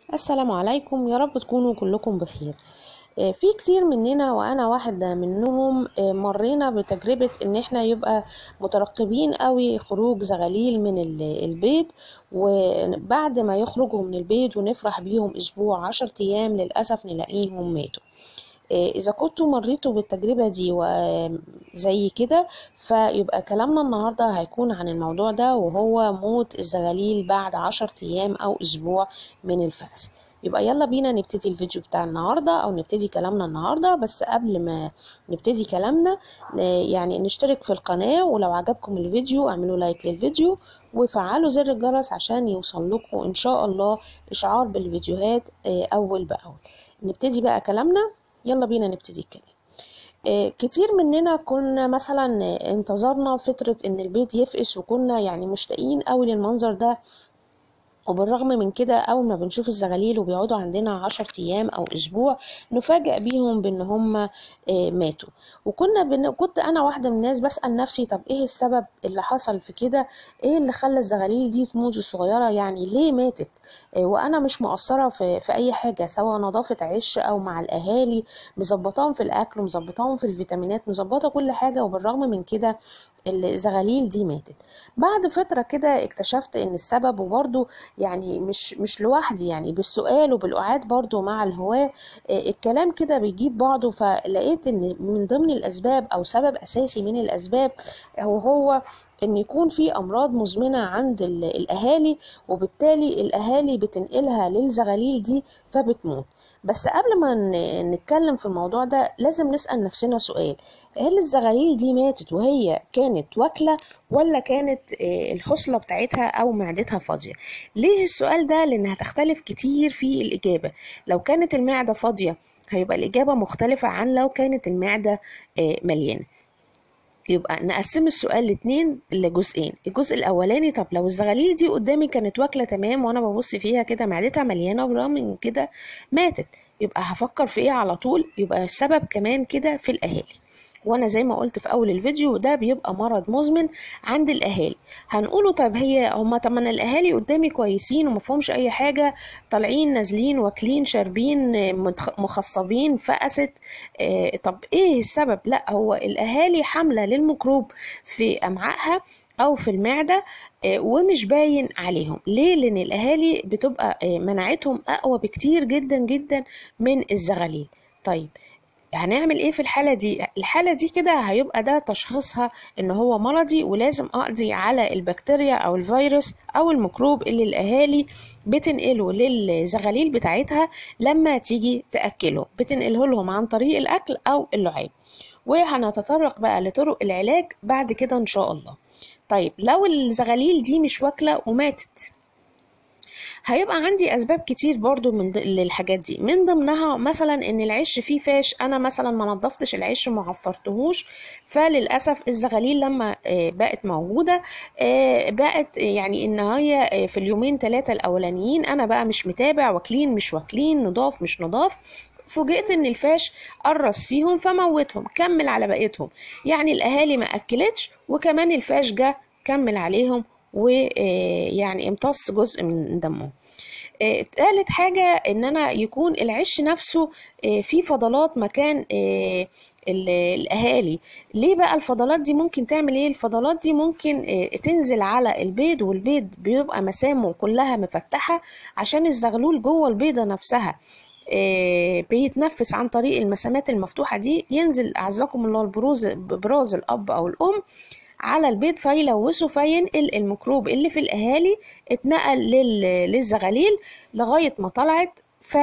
السلام عليكم يا رب تكونوا كلكم بخير آه، في كتير مننا وانا واحدة منهم آه، مرينا بتجربة ان احنا يبقى مترقبين قوي خروج زغاليل من ال- البيت وبعد ما يخرجوا من البيت ونفرح بيهم اسبوع عشر ايام للأسف نلاقيهم ماتوا آه، إذا كنتوا مريتوا بالتجربة دي وزي كده فيبقى كلامنا النهاردة هيكون عن الموضوع ده وهو موت الزغاليل بعد عشر أيام أو أسبوع من الفأس يبقى يلا بينا نبتدي الفيديو بتاع النهاردة أو نبتدي كلامنا النهاردة بس قبل ما نبتدي كلامنا ن- يعني نشترك في القناة ولو عجبكم الفيديو اعملوا لايك للفيديو وفعلوا زر الجرس عشان يوصل لكم إن شاء الله إشعار بالفيديوهات آه، أول بأول نبتدي بقى كلامنا يلا بينا نبتدي الكلام آه، كتير مننا كنا مثلا آه، انتظرنا فترة ان البيت يفقس وكنا يعني مشتاقين قوي للمنظر ده وبالرغم من كده أول ما بنشوف الزغاليل وبيقعدوا عندنا عشر أيام أو أسبوع نفاجأ بيهم بإن هم آه، ماتوا وكنا بن... كنت أنا واحدة من الناس بسأل نفسي طب إيه السبب اللي حصل في كده إيه اللي خلى الزغاليل دي تموت الصغيرة يعني ليه ماتت آه، وأنا مش مقصرة في... في أي حاجة سواء نظافة عش أو مع الأهالي مظبطاهم في الأكل ومظبطاهم في الفيتامينات مظبطة كل حاجة وبالرغم من كده الزغاليل دي ماتت بعد فترة كده اكتشفت ان السبب وبرضه يعني مش مش لوحدي يعني بالسؤال وبالقعاد برضه مع الهواة آه، الكلام كده بيجيب بعضه فلقيت ان من ضمن الاسباب او سبب اساسي من الاسباب هو هو ان يكون في امراض مزمنة عند ال- الاهالي وبالتالي الاهالي بتنقلها للزغاليل دي فبتموت بس قبل ما ن- نتكلم في الموضوع ده لازم نسأل نفسنا سؤال هل الزغاليل دي ماتت وهي كانت واكلة ولا كانت آه، الحصلة بتاعتها أو معدتها فاضية ليه السؤال ده لأن هتختلف كتير في الإجابة لو كانت المعدة فاضية هيبقى الإجابة مختلفة عن لو كانت المعدة آه، مليانة يبقى نقسم السؤال لاتنين لجزئين الجزء الاولاني طب لو الزغاليل دي قدامي كانت واكله تمام وانا ببص فيها كده معدتها مليانه وبرغم من كده ماتت يبقى هفكر في ايه على طول يبقى السبب كمان كده في الاهالي وانا زي ما قلت في اول الفيديو ده بيبقى مرض مزمن عند الاهالي هنقوله طب هي هما طب ما أنا الاهالي قدامي كويسين ومفهومش اي حاجه طالعين نازلين واكلين شاربين آه، متخ- مخصبين فقست آه، طب ايه السبب لا هو الاهالي حامله للميكروب في امعائها او في المعده آه، ومش باين عليهم ليه لان الاهالي بتبقى آه، مناعتهم اقوى بكتير جدا جدا من الزغاليل طيب هنعمل ايه في الحالة دي الحالة دي كده هيبقى ده تشخيصها ان هو مرضي ولازم اقضي على البكتيريا او الفيروس او الميكروب اللي الاهالي بتنقله للزغاليل بتاعتها لما تيجي تاكله بتنقله لهم عن طريق الاكل او اللعاب وهنتطرق بقى لطرق العلاج بعد كده ان شاء الله طيب لو الزغاليل دي مش واكلة وماتت هيبقى عندي اسباب كتير برضو من ض- للحاجات دي من ضمنها مثلا ان العيش فيه فاش انا مثلا ما نضفتش العيش وما عفرتهوش فللاسف الزغاليل لما آه، بقت موجوده آه، بقت يعني ان هي آه، في اليومين ثلاثه الاولانيين انا بقى مش متابع واكلين مش واكلين نضاف مش نضاف فوجئت ان الفاش قرص فيهم فموتهم كمل على بقيتهم يعني الاهالي ما اكلتش وكمان الفاش جه كمل عليهم ويعني امتص جزء من دمهم آه، تالت حاجة ان انا يكون العش نفسه آه، فيه فضلات مكان آه، ال- الاهالي ليه بقى الفضلات دي ممكن تعمل ايه الفضلات دي ممكن آه، تنزل على البيض والبيض بيبقى مسامه كلها مفتحة عشان الزغلول جوه البيضة نفسها آه، بيتنفس عن طريق المسامات المفتوحة دي ينزل أعزكم الله البروز ببراز الأب أو الأم على البيض فيلوثه فينقل الميكروب اللي في الأهالي اتنقل لل- للزغاليل لغاية ما طلعت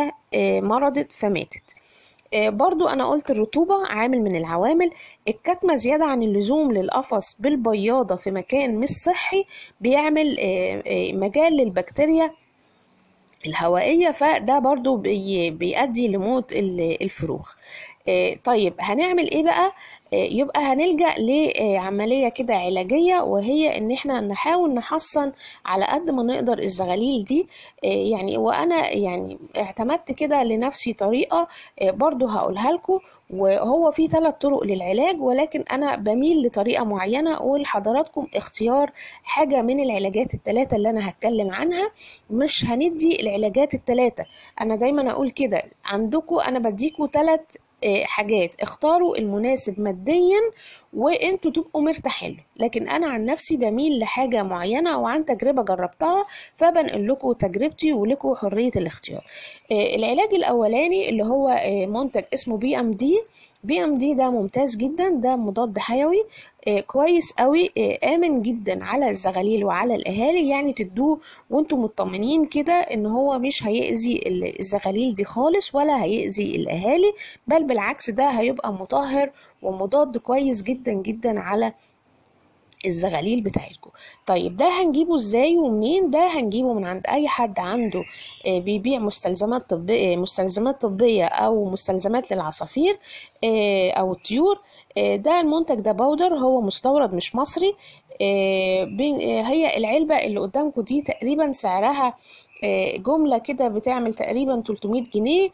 فمرضت فماتت آه، برضو أنا قلت الرطوبة عامل من العوامل الكتمة زيادة عن اللزوم للقفص بالبياضة في مكان مش صحي بيعمل آه، آه، مجال للبكتيريا الهوائية فده برضو بي بيؤدي لموت ال- الفروخ آه، طيب هنعمل ايه بقى آه، يبقى هنلجأ لعملية كده علاجية وهي ان احنا نحاول نحصن على قد ما نقدر الزغاليل دي آه، يعني وانا يعني اعتمدت كده لنفسي طريقة آه، برضو هقولها لكم وهو في ثلاث طرق للعلاج ولكن انا بميل لطريقة معينة اقول لحضراتكم اختيار حاجة من العلاجات الثلاثة اللي انا هتكلم عنها مش هندي العلاجات الثلاثة انا دايما اقول كده عندكم انا بديكوا ثلاث حاجات اختاروا المناسب ماديا وانتوا تبقوا مرتاحين له لكن انا عن نفسي بميل لحاجه معينه وعن تجربه جربتها فبنقل لكم تجربتي ولكم حريه الاختيار آه، العلاج الاولاني اللي هو آه، منتج اسمه بي ام دي بي ام دي ده ممتاز جدا ده مضاد حيوي آه، كويس قوي آه، امن جدا على الزغاليل وعلى الاهالي يعني تدوه وانتم مطمنين كده ان هو مش هيأذي ال- الزغاليل دي خالص ولا هيأذي الاهالي بل بالعكس ده هيبقى مطهر ومضاد كويس جدا جدا على الزغاليل بتاعتكم طيب ده هنجيبه ازاي ومنين ده هنجيبه من عند اي حد عنده آه، بيبيع مستلزمات طبية مستلزمات طبية او مستلزمات للعصافير آه، او الطيور آه، ده المنتج ده باودر هو مستورد مش مصري آه، بين- آه، هي العلبة اللي قدامكم دي تقريبا سعرها آه، جملة كده بتعمل تقريبا 300 جنيه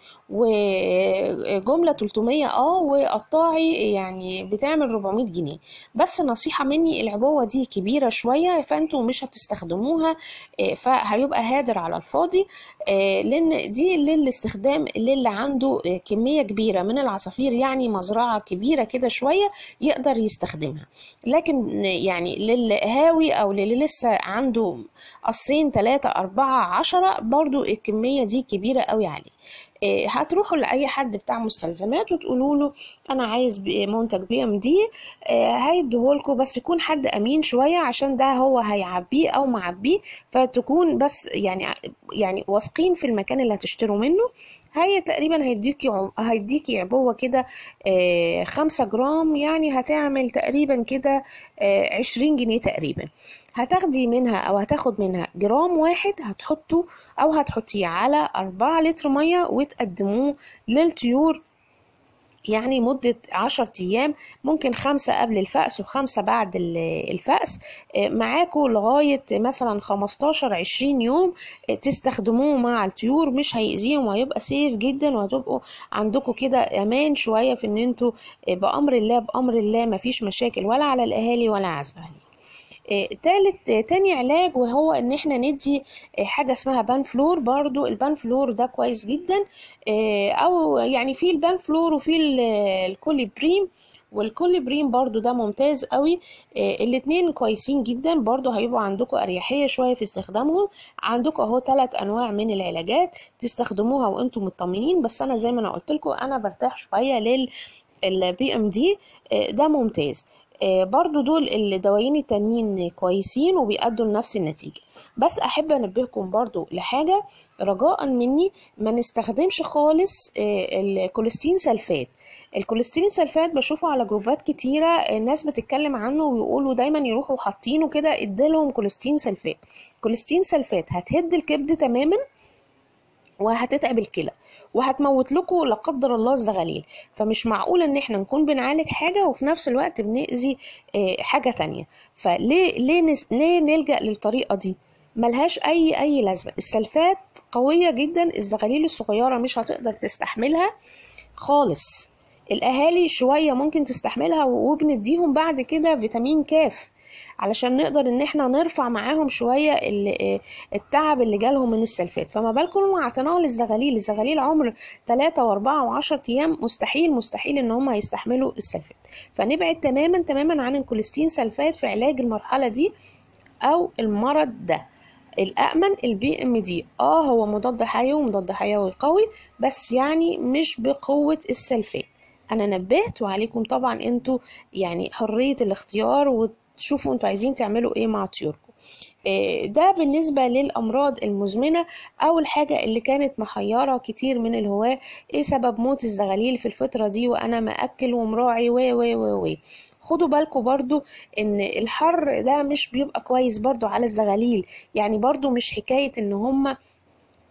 وجملة 300 اه وقطاعي يعني بتعمل 400 جنيه بس نصيحة مني العبوة دي كبيرة شوية فانتوا مش هتستخدموها آه، فهيبقى هادر على الفاضي آه، لان دي للاستخدام للي عنده آه، كمية كبيرة من العصافير يعني مزرعة كبيرة كده شوية يقدر يستخدمها لكن يعني للهاوي او للي لسه عنده قصين ثلاثة أربعة عشرة برضو الكمية دي كبيرة قوي عليه إيه، هتروحوا لأي حد بتاع مستلزمات وتقولوا له أنا عايز ب- منتج بي ام دي هيديهولكوا بس يكون حد أمين شوية عشان ده هو هيعبيه أو معبيه فتكون بس يعني يعني واثقين في المكان اللي هتشتروا منه هي تقريبا هيديكي عم- هيديكي عبوة كده آه، خمسة جرام يعني هتعمل تقريبا كده آه، عشرين جنيه تقريبا هتاخدي منها او هتاخد منها جرام واحد هتحطه او هتحطيه على أربعة لتر مية وتقدموه للطيور يعني مدة عشر أيام ممكن خمسة قبل الفأس وخمسة بعد ال- الفأس آه، معاكوا لغاية مثلا خمستاشر عشرين يوم آه، تستخدموه مع الطيور مش هيأذيهم وهيبقى سيف جدا وهتبقوا عندكم كده أمان شوية في إن انتوا آه، بأمر الله بأمر الله مفيش مشاكل ولا على الأهالي ولا على الزغاليل آه، تالت آه، تاني علاج وهو ان احنا ندي آه، حاجه اسمها بانفلور برضو البانفلور ده كويس جدا آه، او يعني في البانفلور وفي ال- الكوليبريم والكوليبريم برضو ده ممتاز قوي آه، الاتنين كويسين جدا برضو هيبقوا عندكم اريحيه شويه في استخدامهم عندكم اهو ثلاث انواع من العلاجات تستخدموها وانتم مطمنين بس انا زي ما انا قلت لكم انا برتاح شويه لل البي ام دي ده ممتاز آه، برضو دول الدوايين التانيين كويسين وبيأدوا لنفس النتيجة بس أحب أنبهكم برضو لحاجة رجاء مني ما نستخدمش خالص آه، الكوليستين سلفات الكوليستين سلفات بشوفه على جروبات كتيرة الناس بتتكلم عنه ويقولوا دايما يروحوا حاطينه كده اديلهم كوليستين سلفات كوليستين سلفات هتهد الكبد تماما وهتتعب الكلى وهتموت لكم لا قدر الله الزغاليل فمش معقول ان احنا نكون بنعالج حاجه وفي نفس الوقت بنأذي آه، حاجه تانية فليه ليه نس... ليه نلجأ للطريقه دي ملهاش اي اي لازمه السلفات قويه جدا الزغاليل الصغيره مش هتقدر تستحملها خالص الاهالي شويه ممكن تستحملها وبنديهم بعد كده فيتامين كاف علشان نقدر ان احنا نرفع معاهم شويه ال- التعب اللي جالهم من السلفات فما بالكم مع اعتناء للزغاليل الزغاليل عمر 3 و4 و10 ايام مستحيل مستحيل ان هم يستحملوا السلفات فنبعد تماما تماما عن الكوليستين سلفات في علاج المرحله دي او المرض ده الأأمن البي ام دي اه هو مضاد حيوي ومضاد حيوي قوي بس يعني مش بقوة السلفات انا نبهت وعليكم طبعا انتوا يعني حرية الاختيار وتشوفوا انتوا عايزين تعملوا ايه مع طيوركم آه، ده بالنسبة للأمراض المزمنة أو الحاجة اللي كانت محيرة كتير من الهواة إيه سبب موت الزغاليل في الفترة دي وأنا مأكل ومراعي و و و و خدوا بالكم برضو ان الحر ده مش بيبقى كويس برضو على الزغاليل يعني برضو مش حكاية ان هم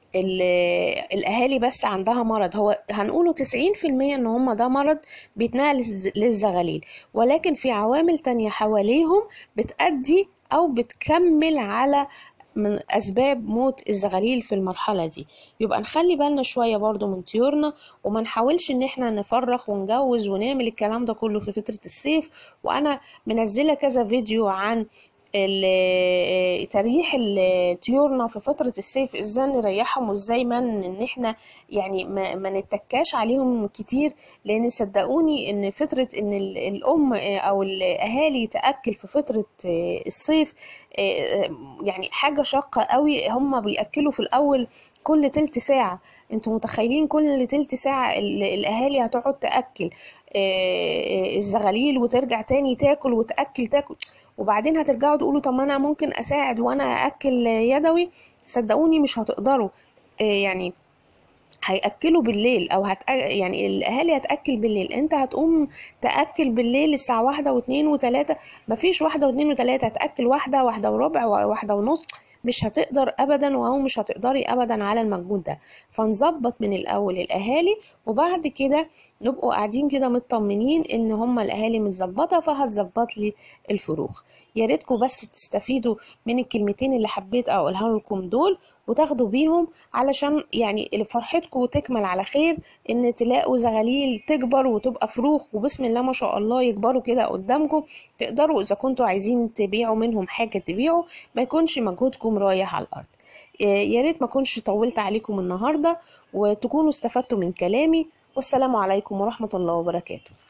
ال- الاهالي بس عندها مرض هو هنقوله 90% ان هم ده مرض بيتنقل للز- للزغاليل ولكن في عوامل تانية حواليهم بتأدي او بتكمل على من اسباب موت الزغاليل في المرحله دي يبقى نخلي بالنا شويه برضو من طيورنا وما نحاولش ان احنا نفرخ ونجوز ونعمل الكلام ده كله في فتره الصيف وانا منزله كذا فيديو عن ال- تريح ال- طيورنا في فترة الصيف ازاي نريحهم وازاي ما ن- ان احنا يعني ما, ما نتكاش عليهم كتير لان صدقوني ان فترة ان ال- الام او الاهالي تأكل في فترة الصيف يعني حاجة شاقة قوي هم بيأكلوا في الاول كل تلت ساعة انتوا متخيلين كل تلت ساعة ال- الاهالي هتقعد تأكل الزغاليل وترجع تاني تاكل وتأكل تاكل وبعدين هترجعوا تقولوا طب ما انا ممكن اساعد وانا اكل يدوي صدقوني مش هتقدروا إيه يعني هيأكلوا بالليل او هت... يعني الاهالي هتأكل بالليل انت هتقوم تأكل بالليل الساعة واحدة واتنين وتلاتة مفيش واحدة واتنين وتلاتة هتأكل واحدة واحدة وربع واحدة ونص مش هتقدر ابدا وهو مش هتقدري ابدا على المجهود ده فنظبط من الاول الاهالي وبعد كده نبقوا قاعدين كده مطمنين ان هما الاهالي متظبطه فهتظبط لي الفروخ يا ريتكم بس تستفيدوا من الكلمتين اللي حبيت اقولها لكم دول وتاخدوا بيهم علشان يعني فرحتكم تكمل على خير ان تلاقوا زغاليل تكبر وتبقى فروخ وبسم الله ما شاء الله يكبروا كده قدامكم تقدروا اذا كنتوا عايزين تبيعوا منهم حاجه تبيعوا ما يكونش مجهودكم رايح على الارض يا ريت ما كنتش طولت عليكم النهارده وتكونوا استفدتوا من كلامي والسلام عليكم ورحمه الله وبركاته